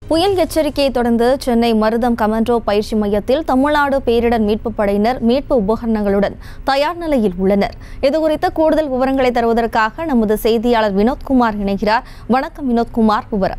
புயல் எச்சரிக்கையை தொடர்ந்து சென்னை மருதம் கமாண்டோ பயிற்சி மையத்தில் தமிழ்நாடு பேரிடர் மீட்புப் படையினர் மீட்பு உபகரணங்களுடன் தயார் நிலையில் உள்ளனர் இதுகுறித்த கூடுதல் விவரங்களை தருவதற்காக நமது செய்தியாளர் வினோத்குமார் இணைகிறார் வணக்கம் வினோத்குமார் விவரம்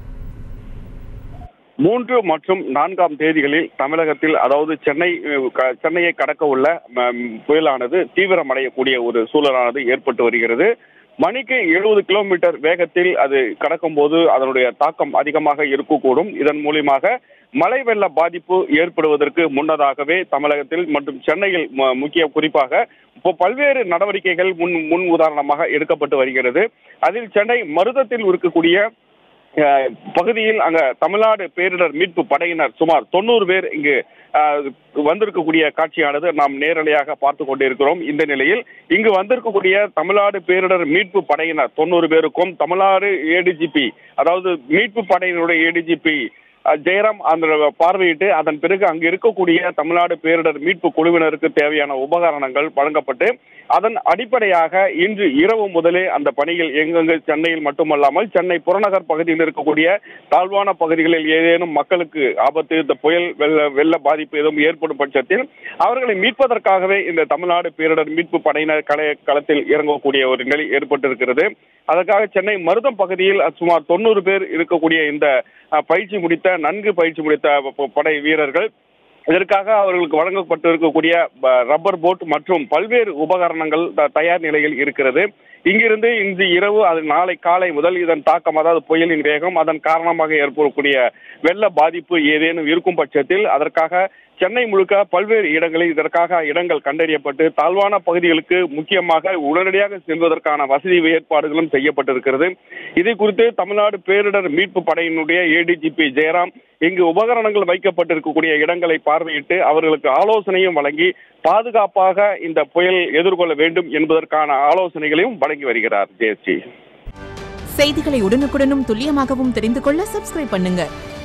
மூன்று மற்றும் நான்காம் தேதிகளில் தமிழகத்தில் அதாவது சென்னை அஹ், க- சென்னையை கடக்க உள்ள ம, புயலானது தீவிரமடையக்கூடிய ஒரு சூழலானது ஏற்பட்டு வருகிறது மணிக்கு எழுபது கிலோமீட்டர் வேகத்தில் அது கடக்கும் போது அதனுடைய தாக்கம் அதிகமாக இருக்கக்கூடும் இதன் மூலியமாக மழை வெள்ள பாதிப்பு ஏற்படுவதற்கு முன்னதாகவே தமிழகத்தில் மற்றும் சென்னையில் ம- முக்கிய குறிப்பாக இப்போ பல்வேறு நடவடிக்கைகள் முன் முன் உதாரணமாக எடுக்கப்பட்டு வருகிறது அதில் சென்னை மருதத்தில் இருக்கக்கூடிய அஹ், பகுதியில் அங்க தமிழ்நாடு பேரிடர் மீட்பு படையினர் சுமார் தொண்ணூறு பேர் இங்கு அஹ், வந்திருக்கக்கூடிய காட்சியானது நாம் நேரடியாக பார்த்து கொண்டிருக்கிறோம் இந்த நிலையில் இங்கு வந்திருக்கக்கூடிய தமிழ்நாடு பேரிடர் மீட்பு படையினர் தொண்ணூறு பேருக்கும் தமிழ்நாடு ஏடிஜிபி அதாவது மீட்பு படையினுடைய ஏடிஜிபி ஜெயராம் அந்த பார்வையிட்டு அதன் பிறகு அங்கு இருக்கக்கூடிய தமிழ்நாடு பேரிடர் மீட்பு குழுவினருக்கு தேவையான உபகரணங்கள் வழங்கப்பட்டு அதன் அடிப்படையாக இன்று இரவு முதலே அந்த பணிகள் எங்கெங்கு சென்னையில் மட்டுமல்லாமல் சென்னை புறநகர் பகுதியில் இருக்கக்கூடிய தாழ்வான பகுதிகளில் ஏதேனும் மக்களுக்கு ஆபத்து இந்த புயல் வெள்ள வெள்ள பாதிப்பு எதுவும் ஏற்படும் பட்சத்தில் அவர்களை மீட்பதற்காகவே இந்த தமிழ்நாடு பேரிடர் மீட்பு படையினர் கள களத்தில் இறங்கக்கூடிய ஒரு நிலை ஏற்பட்டிருக்கிறது அதற்காக சென்னை மருதம் பகுதியில் சுமார் தொண்ணூறு பேர் இருக்கக்கூடிய இந்த அஹ், பயிற்சி முடித்த நன்கு பயிற்சி முடித்த ப- படை வீரர்கள் இதற்காக அவர்களுக்கு வழங்கப்பட்டு இருக்கக்கூடிய ப- ரப்பர் போட் மற்றும் பல்வேறு உபகரணங்கள் த- தயார் நிலையில் இருக்கிறது இங்கிருந்து இன்று இரவு அது நாளை காலை முதல் இதன் தாக்கம் அதாவது புயலின் வேகம் அதன் காரணமாக ஏற்படக்கூடிய வெள்ள பாதிப்பு ஏதேனும் இருக்கும் பட்சத்தில் அதற்காக சென்னை முழுக்க பல்வேறு இடங்களில் இதற்காக இடங்கள் கண்டறியப்பட்டு தாழ்வான பகுதிகளுக்கு முக்கியமாக உடனடியாக செல்வதற்கான வசதி ஏற்பாடுகளும் செய்யப்பட்டிருக்கிறது இதை குறித்து தமிழ்நாடு பேரிடர் மீட்பு படையினுடைய ஏடிஜிபி ஜெயராம் இங்கு உபகரணங்கள் வைக்கப்பட்டிருக்கக்கூடிய இடங்களை பார்வையிட்டு அவர்களுக்கு ஆலோசனையும் வழங்கி பாதுகாப்பாக இந்த புயல் எதிர்கொள்ள வேண்டும் என்பதற்கான ஆலோசனைகளையும் வழங்கி வருகிறார் ஜெயஸ்ரீ செய்திகளை உடனுக்குடனும் துல்லியமாகவும் தெரிந்து கொள்ள சப்ஸ்கிரைப் பண்ணுங்க